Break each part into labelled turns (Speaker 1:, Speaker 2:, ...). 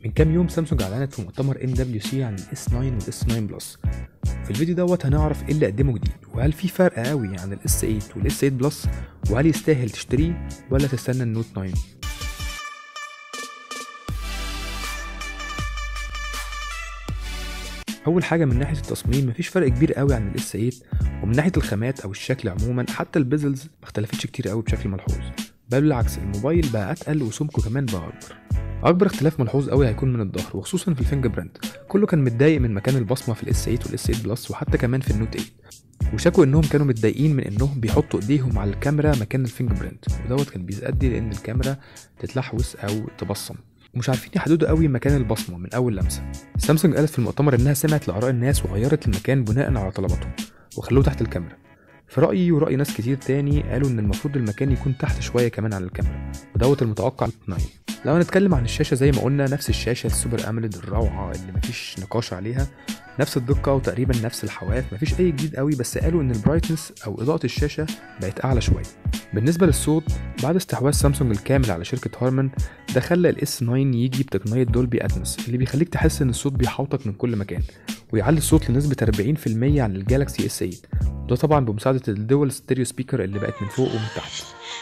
Speaker 1: من كام يوم سامسونج اعلنت في مؤتمر ام دبليو سي عن الاس 9 والاس 9 بلس في الفيديو دوت هنعرف ايه اللي قدمه جديد وهل في فرق قوي عن الاس 8 والاس 8 بلس وهل يستاهل تشتريه ولا تستنى النوت 9 اول حاجه من ناحيه التصميم مفيش فرق كبير قوي عن الاس 8 ومن ناحيه الخامات او الشكل عموما حتى البيزلز ما اختلفتش كتير قوي بشكل ملحوظ بل بالعكس الموبايل بقى اتقل وسمكه كمان بقى اكبر اكبر اختلاف ملحوظ قوي هيكون من الظهر وخصوصا في الفينجر برنت كله كان متضايق من مكان البصمه في الاس 8 والاس 8 بلس وحتى كمان في النوت 8 وشكوا انهم كانوا متضايقين من انهم بيحطوا ايديهم على الكاميرا مكان الفينجر برنت ودوت كان بيؤدي لان الكاميرا تتلحوس او تبصم ومش عارفين يحددوا قوي مكان البصمه من اول لمسه سامسونج قالت في المؤتمر انها سمعت لاراء الناس وغيرت المكان بناء على طلباتهم وخلوه تحت الكاميرا في رأيي ورأي ناس كتير تاني قالوا إن المفروض المكان يكون تحت شوية كمان عن الكاميرا ودوت المتوقع 9 لو هنتكلم عن الشاشة زي ما قلنا نفس الشاشة السوبر أموليد الروعة اللي مفيش نقاش عليها نفس الدقة وتقريبا نفس الحواف مفيش أي جديد قوي بس قالوا إن البرايتنس أو إضاءة الشاشة بقت أعلى شوية بالنسبة للصوت بعد استحواذ سامسونج الكامل على شركة هارمان ده خلى الاس 9 يجي بتقنية دولبي أتموس اللي بيخليك تحس إن الصوت بيحوطك من كل مكان ويعلي الصوت لنسبة 40% عن الجالكسي اس 8 وده طبعا بمساعدة الدول ستيريو سبيكر اللي بقت من فوق ومن تحت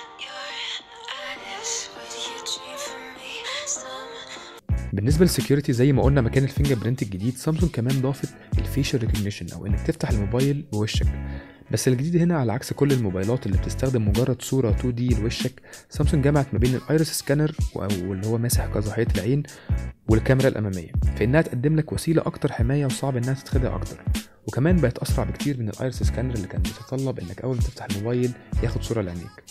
Speaker 1: بالنسبه للسكيورتي زي ما قلنا مكان الفينجر برنت الجديد سامسونج كمان ضافت الفيشل ريكوجنيشن او انك تفتح الموبايل بوشك بس الجديد هنا على عكس كل الموبايلات اللي بتستخدم مجرد صوره 2 دي لوشك سامسونج جمعت ما بين الايرس سكانر واللي هو ماسح قزحيه العين والكاميرا الاماميه فانها تقدم لك وسيله اكتر حمايه وصعب انها تتخدع اكتر وكمان بقت اسرع بكتير من الايرس سكانر اللي كان بيتطلب انك اول ما تفتح الموبايل ياخد صوره لعينيك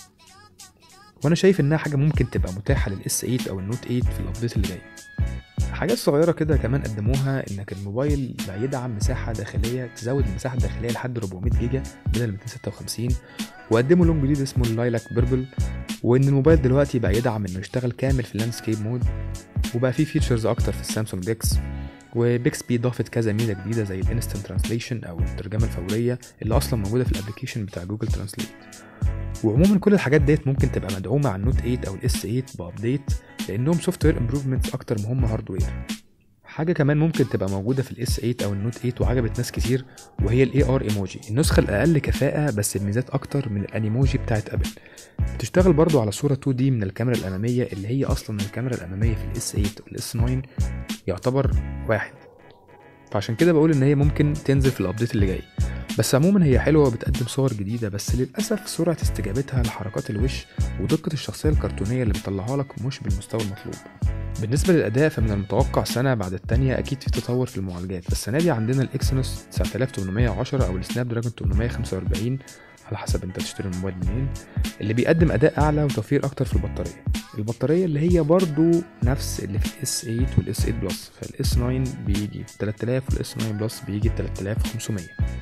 Speaker 1: وانا شايف انها حاجه ممكن تبقى متاحه للاس 8 او النوت 8 في الابديت اللي جاي حاجات صغيره كده كمان قدموها انك الموبايل بقى يدعم مساحه داخليه تزود المساحه الداخليه لحد 400 جيجا بدل 256 وقدموا لون جديد اسمه اللايلاك بيربل وان الموبايل دلوقتي بقى يدعم انه يشتغل كامل في اللاندسكيب مود وبقى فيه فيتشرز اكتر في السامسونج ديكس وبيكسبي ضافت كذا ميزه جديده زي الانستنت ترانسليشن او الترجمه الفوريه اللي اصلا موجوده في الابلكيشن بتاع جوجل ترانسليت وعموما كل الحاجات ديت ممكن تبقى مدعومه على النوت 8 او الاس 8 بابديت لانهم سوفت وير امبروفمنتس اكتر ما هم هاردوير حاجه كمان ممكن تبقى موجوده في الاس 8 او النوت 8 وعجبت ناس كتير وهي الاي ار ايموجي النسخه الاقل كفاءه بس بميزات اكتر من الانيموجي بتاعت ابل بتشتغل برضو على صوره 2 دي من الكاميرا الاماميه اللي هي اصلا الكاميرا الاماميه في الاس 8 والاس 9 يعتبر واحد فعشان كده بقول ان هي ممكن تنزل في الابديت اللي جاي بس عموما هي حلوه وبتقدم صور جديده بس للاسف سرعه استجابتها لحركات الوش ودقه الشخصيه الكرتونيه اللي بتطلعها لك مش بالمستوى المطلوب بالنسبه للاداء فمن المتوقع سنه بعد التانية اكيد في تطور في المعالجات بس السنه دي عندنا الاكسينوس 9810 او السناب دراجون 845 على حسب انت تشتري الموبايل منين اللي بيقدم اداء اعلى وتوفير اكتر في البطاريه البطاريه اللي هي برضو نفس اللي في الاس 8 والاس 8 بلس فالاس 9 بيجي 3000 والاس 9 بلس بيجي 3500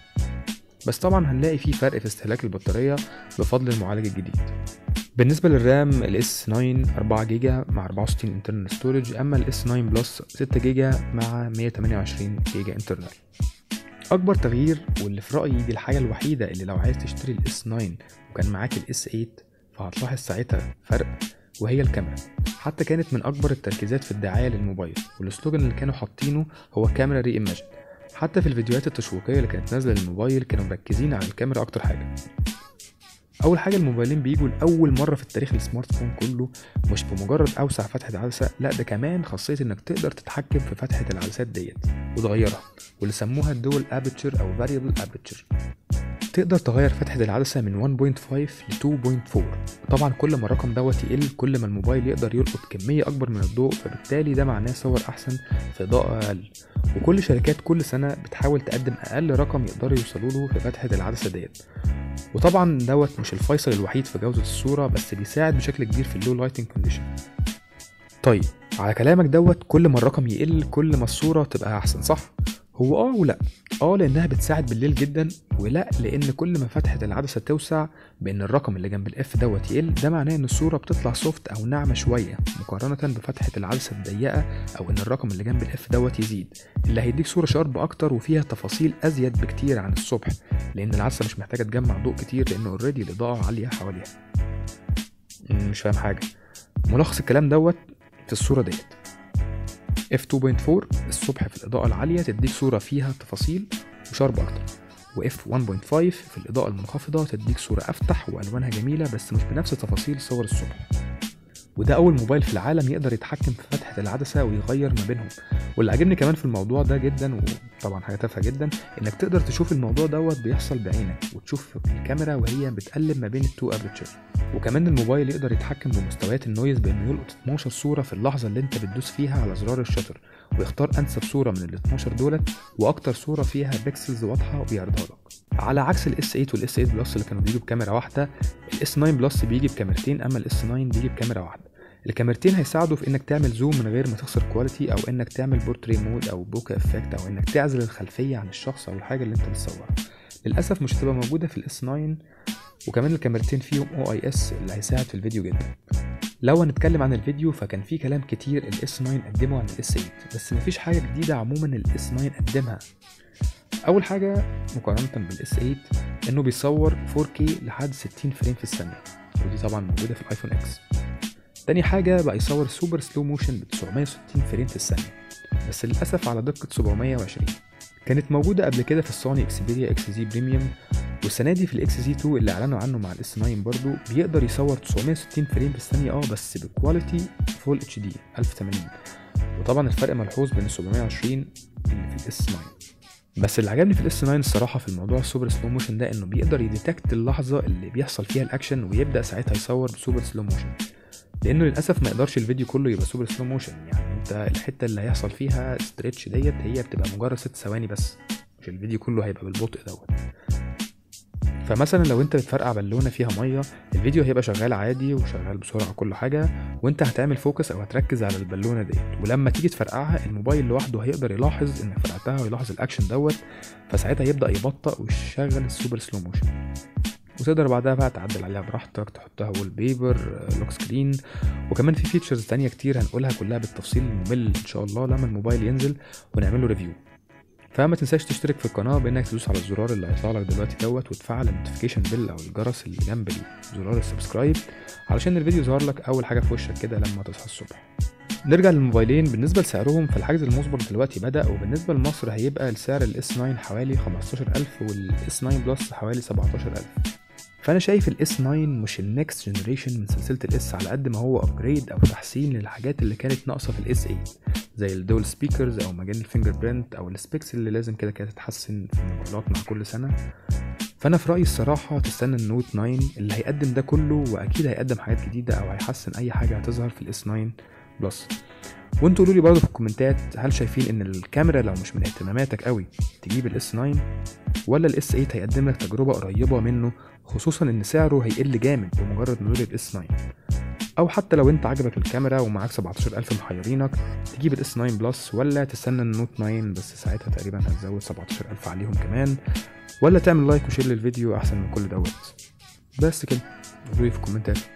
Speaker 1: بس طبعا هنلاقي في فرق في استهلاك البطاريه بفضل المعالج الجديد بالنسبة للرام الاس 9 4 جيجا مع 64 انترنال ستورج اما الاس 9 بلس 6 جيجا مع 128 جيجا انترنال اكبر تغيير واللي في رايي دي الحاجه الوحيده اللي لو عايز تشتري الاس 9 وكان معاك الاس 8 فهتلاحظ ساعتها فرق وهي الكاميرا حتى كانت من اكبر التركيزات في الدعايه للموبايل والسلوجان اللي كانوا حاطينه هو كاميرا ري ايماجن حتى في الفيديوهات التشويقيه اللي كانت نازله للموبايل كانوا مركزين على الكاميرا اكتر حاجه اول حاجه الموبايلين بيجوا لاول مره في التاريخ السمارت فون كله مش بمجرد اوسع فتحه عدسه لا ده كمان خاصيه انك تقدر تتحكم في فتحه العدسات ديت وتغيرها واللي سموها الدول ابيتشر او فاريبل ابيتشر تقدر تغير فتحة العدسة من 1.5 ل 2.4 طبعا كل ما الرقم دوت يقل كل ما الموبايل يقدر يلقط كمية أكبر من الضوء فبالتالي ده معناه صور أحسن في إضاءة أقل وكل شركات كل سنة بتحاول تقدم أقل رقم يقدروا يوصلوا له في فتحة العدسة ديت وطبعا دوت مش الفيصل الوحيد في جودة الصورة بس بيساعد بشكل كبير في اللو لايتنج كونديشن طيب على كلامك دوت كل ما الرقم يقل كل ما الصورة تبقى أحسن صح؟ هو اه ولا اه لانها بتساعد بالليل جدا ولا لان كل ما فتحه العدسه توسع بان الرقم اللي جنب الاف دوت يقل ده معناه ان الصوره بتطلع سوفت او ناعمه شويه مقارنه بفتحه العدسه الضيقه او ان الرقم اللي جنب الاف دوت يزيد اللي هيديك صوره شارب اكتر وفيها تفاصيل ازيد بكتير عن الصبح لان العدسه مش محتاجه تجمع ضوء كتير لان اوريدي الاضاءه عاليه حواليها مش فاهم حاجه ملخص الكلام دوت في الصوره ديت اف 2.4 الصبح في الاضاءه العاليه تديك صوره فيها تفاصيل وشارب اكتر واف 1.5 في الاضاءه المنخفضه تديك صوره افتح والوانها جميله بس مش بنفس تفاصيل صور الصبح وده اول موبايل في العالم يقدر يتحكم في فتحه العدسه ويغير ما بينهم واللي عجبني كمان في الموضوع ده جدا وطبعا حاجه تافهه جدا انك تقدر تشوف الموضوع دوت بيحصل بعينك وتشوف الكاميرا وهي بتقلب ما بين التو ابرتشر وكمان الموبايل يقدر يتحكم بمستويات النويز بانه يلقط 12 صوره في اللحظه اللي انت بتدوس فيها على زرار الشاتر ويختار انسب صوره من ال 12 دولت واكتر صوره فيها بيكسلز واضحه وبيعرضها لك على عكس الاس 8 والاس 8 بلس اللي كانوا بيجوا بكاميرا واحده الاس 9 بلس بيجي بكاميرتين اما الاس 9 بيجي بكاميرا واحده الكاميرتين هيساعدوا في انك تعمل زوم من غير ما تخسر كواليتي او انك تعمل بورتري مود او بوكا افكت او انك تعزل الخلفيه عن الشخص او الحاجه اللي انت بتصورها للاسف مش هتبقى موجوده في الاس 9 وكمان الكاميرتين فيهم او اي اس اللي هيساعد في الفيديو جدا لو هنتكلم عن الفيديو فكان في كلام كتير الاس 9 قدمه عن الاس 8 بس مفيش حاجه جديده عموما الاس 9 قدمها اول حاجه مقارنه بالاس 8 انه بيصور 4K لحد 60 فريم في الثانيه ودي طبعا موجوده في الايفون اكس تاني حاجة بقى يصور سوبر سلو موشن ب 960 فريم في الثانية بس للأسف على دقة 720 كانت موجودة قبل كده في السوني اكسبيريا اكس زي بريميوم والسنة دي في الاكس زي 2 اللي اعلنوا عنه مع الاس 9 برضو بيقدر يصور 960 فريم في الثانية اه بس بكواليتي فول اتش دي 1080 وطبعا الفرق ملحوظ بين ال 720 اللي في الاس 9 بس اللي عجبني في الاس 9 الصراحه في الموضوع السوبر سلو موشن ده انه بيقدر يديتكت اللحظه اللي بيحصل فيها الاكشن ويبدا ساعتها يصور بسوبر سلو موشن لانه للاسف ما يقدرش الفيديو كله يبقى سوبر سلو موشن يعني انت الحته اللي هيحصل فيها ستريتش ديت هي بتبقى مجرد ست ثواني بس مش الفيديو كله هيبقى بالبطء دوت فمثلا لو انت بتفرقع بالونه فيها ميه الفيديو هيبقى شغال عادي وشغال بسرعه كل حاجه وانت هتعمل فوكس او هتركز على البالونه ديت ولما تيجي تفرقعها الموبايل لوحده هيقدر يلاحظ انك فرقعتها ويلاحظ الاكشن دوت فساعتها يبدا يبطأ ويشغل السوبر سلو موشن وتقدر بعدها بقى تعدل عليها براحتك تحطها وول بيبر لوك سكرين وكمان في فيتشرز تانية كتير هنقولها كلها بالتفصيل الممل ان شاء الله لما الموبايل ينزل ونعمل له ريفيو فما تنساش تشترك في القناه بانك تدوس على الزرار اللي هيطلع لك دلوقتي دوت وتفعل النوتيفيكيشن بيل او الجرس اللي جنب زرار السبسكرايب علشان الفيديو يظهر لك اول حاجه في وشك كده لما تصحى الصبح نرجع للموبايلين بالنسبه لسعرهم فالحجز المسبق دلوقتي بدا وبالنسبه لمصر هيبقى السعر الاس 9 حوالي 15000 والاس 9 بلس حوالي 17000 فانا شايف الاس 9 مش النكست جنريشن من سلسله الاس على قد ما هو ابجريد او تحسين للحاجات اللي كانت ناقصه في الاس 8 زي الدول سبيكرز او مجال الفينجر برينت او السبيكس اللي لازم كده كده تتحسن في الموبايلات مع كل سنه فانا في رايي الصراحه تستنى النوت 9 اللي هيقدم ده كله واكيد هيقدم حاجات جديده او هيحسن اي حاجه هتظهر في الاس 9 بلس وانتوا قولوا لي برضه في الكومنتات هل شايفين ان الكاميرا لو مش من اهتماماتك قوي تجيب الاس 9 ولا الاس 8 هيقدم لك تجربه قريبه منه خصوصا ان سعره هيقل جامد بمجرد نزول الاس 9 او حتى لو انت عجبك الكاميرا ومعاك 17000 محيرينك تجيب الاس 9 بلس ولا تستنى النوت 9 بس ساعتها تقريبا هتزود 17000 عليهم كمان ولا تعمل لايك وشير للفيديو احسن من كل دوت بس كده قولوا في الكومنتات